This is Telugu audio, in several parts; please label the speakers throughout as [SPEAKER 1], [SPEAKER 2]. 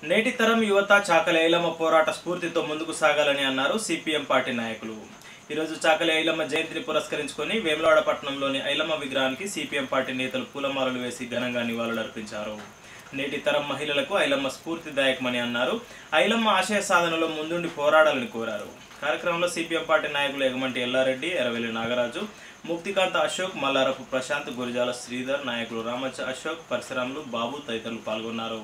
[SPEAKER 1] నేటి తరం యువత చాకలి ఐలమ్మ పోరాట స్ఫూర్తితో ముందుకు సాగాలని అన్నారు సిపిఎం పార్టీ నాయకులు ఈరోజు చాకలి ఐలమ్మ జయంతిని పురస్కరించుకొని వేములవాడ పట్టణంలోని ఐలమ్మ విగ్రహానికి సిపిఎం పార్టీ నేతలు పూలమాలలు వేసి ఘనంగా నివాళులర్పించారు నేటి తరం మహిళలకు ఐలమ్మ స్ఫూర్తిదాయకమని అన్నారు ఐలమ్మ ఆశయ సాధనలో ముందుండి పోరాడాలని కోరారు కార్యక్రమంలో సిపిఎం పార్టీ నాయకులు ఎగమంటి ఎల్లారెడ్డి ఎరవెల్లి నాగరాజు ముక్తికాంత అశోక్ మల్లారపు ప్రశాంత్ గురిజాల శ్రీధర్ నాయకులు రామచ్చ అశోక్ పరశురాములు బాబు తదితరులు పాల్గొన్నారు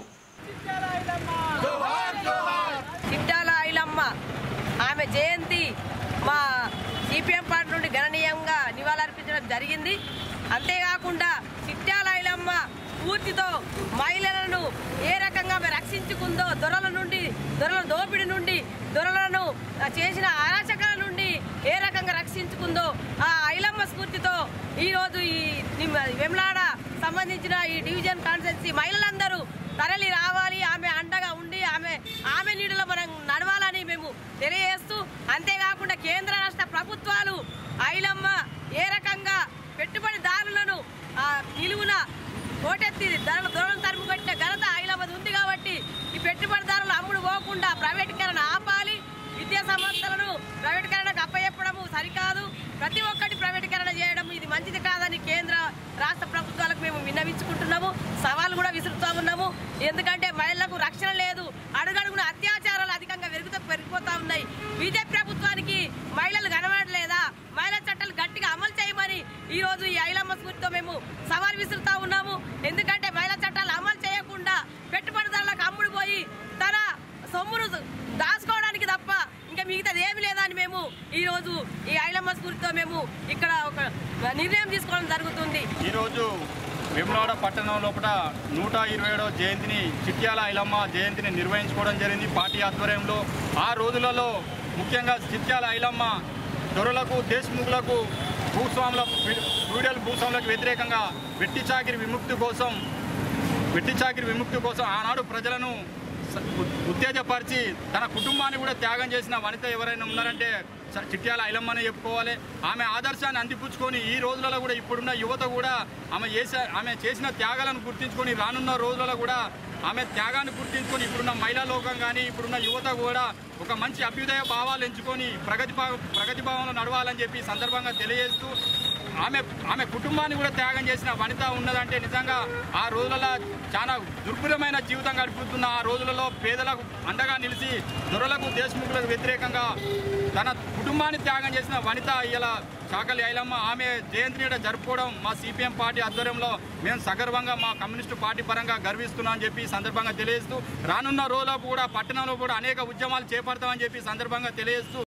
[SPEAKER 2] చిట్టాల ఐలమ్మ ఆమె జయంతి మా సిపిఎం పార్టీ నుండి గణనీయంగా నివాళులర్పించడం జరిగింది అంతేకాకుండా చిట్టాల ఐలమ్మ స్ఫూర్తితో మహిళలను ఏ రకంగా ఆమె రక్షించుకుందో దొరల నుండి దొరల దోపిడి నుండి దొరలను ఆ, చేసిన అరాచకాల నుండి ఏ రకంగా రక్షించుకుందో ఆ ఐలమ్మ స్ఫూర్తితో ఈరోజు ఈ నిమ్- వెమ్లాడ సంబంధించిన ఈ డివిజన్ కాన్స్టెన్సీ మహిళలందరూ తరలి రావాలి ఆమె అండగా ఉండి ఆమె ఆమె నీడలో మనం నడవాలని మేము తెలియజేస్తూ అంతేకాకుండా కేంద్ర రాష్ట్ర ప్రభుత్వాలు ఐలమ్మ ఏ రకంగా పెట్టుబడిదారులను ఆ, నిలువున కోటెత్తి ధరలు దూరం తరుము పెట్టిన ఘనత ఐలమ్మది ఉంది కాబట్టి ఈ పెట్టుబడిదారులు అమ్ముడు పోకుండా ప్రైవేటీకరణ ఆపాలి విద్యా సంస్థలను ప్రైవేటీకరణకు అప్పచెప్పడము సరికాదు ప్రతి ఒక్కటి ప్రైవేటీకరణ చేయడం ఇది మంచిది కాదని కేంద్ర రాష్ట్ర ప్రభుత్వాలకు మేము విన్నవించుకుంటున్నాము సవాల్ కూడా విసురుతూ ఉన్నాము ఎందుకంటే మహిళలకు రక్షణ లేదు అడుగడుగున అత్యాచారాలు అధికంగా పెరుగుతూ పెరిగిపోతా ఉన్నాయి బీజేపీ ప్రభుత్వానికి మహిళలు కనబడలేదా మహిళా చట్టాలు గట్టిగా అమలు చేయమని ఈ రోజు ఈ ఐలమ్మ స్ఫూర్తితో మేము సవాల్ విసురుతా ఉన్నాము ఎందుకంటే మహిళా చట్టాలు అమలు చేయకుండా పెట్టుబడిదారులకు అమ్ముడు పోయి తన సొమ్మును దాచుకోవడానికి తప్ప ఇంకా మిగతాది ఏమి లేదని మేము ఈ రోజు ఈ ఐలమ్మ స్ఫూర్తితో మేము ఇక్కడ ఒక నిర్ణయం తీసుకోవడం జరుగుతుంది
[SPEAKER 3] ఈరోజు వేములవాడ పట్టణం లోపల నూట ఇరవై ఏడవ జయంతిని చిట్యాల ఐలమ్మ జయంతిని నిర్వహించుకోవడం జరిగింది పార్టీ ఆధ్వర్యంలో ఆ రోజులలో ముఖ్యంగా చిట్యాల ఐలమ్మ దొరలకు దేశముఖులకు భూస్వాముల ఫ్యూడల్ భూస్వాములకు వ్యతిరేకంగా వెట్టి చాకిరి విముక్తి కోసం వెట్టి చాకిరి విముక్తి కోసం ఆనాడు ప్రజలను స- ఉ- ఉత్తేజపరిచి తన కుటుంబాన్ని కూడా త్యాగం చేసిన వనిత ఎవరైనా ఉన్నారంటే స- చిట్యాల ఐలమ్మనే చెప్పుకోవాలి ఆమె ఆదర్శాన్ని అందిపుచ్చుకొని ఈ రోజులలో కూడా ఇప్పుడున్న యువత కూడా ఆమె చేసే ఆమె చేసిన త్యాగాలను గుర్తించుకొని రానున్న రోజులలో కూడా ఆమె త్యాగాన్ని గుర్తించుకొని ఇప్పుడున్న మహిళా లోకం కానీ ఇప్పుడున్న యువత కూడా ఒక మంచి అభ్యుదయ భావాలు ఎంచుకొని ప్రగతి భావ ప్రగతి భావంలో నడవాలని చెప్పి ఈ సందర్భంగా తెలియజేస్తూ ఆమె ఆమె కుటుంబాన్ని కూడా త్యాగం చేసిన వనిత ఉన్నదంటే నిజంగా ఆ రోజులలో చాలా దుర్భరమైన జీవితం గడుపుతున్న ఆ రోజులలో పేదలకు అండగా నిలిచి దొరలకు దేశముఖులకు వ్యతిరేకంగా తన కుటుంబాన్ని త్యాగం చేసిన వనిత ఇలా చాకలి ఐలమ్మ ఆమె జయంతిని కూడా జరుపుకోవడం మా సిపిఎం పార్టీ ఆధ్వర్యంలో మేము సగర్వంగా మా కమ్యూనిస్టు పార్టీ పరంగా గర్విస్తున్నాం అని చెప్పి ఈ సందర్భంగా తెలియజేస్తూ రానున్న రోజుల్లో కూడా పట్టణంలో కూడా అనేక ఉద్యమాలు చేపడతామని చెప్పి ఈ సందర్భంగా తెలియజేస్తూ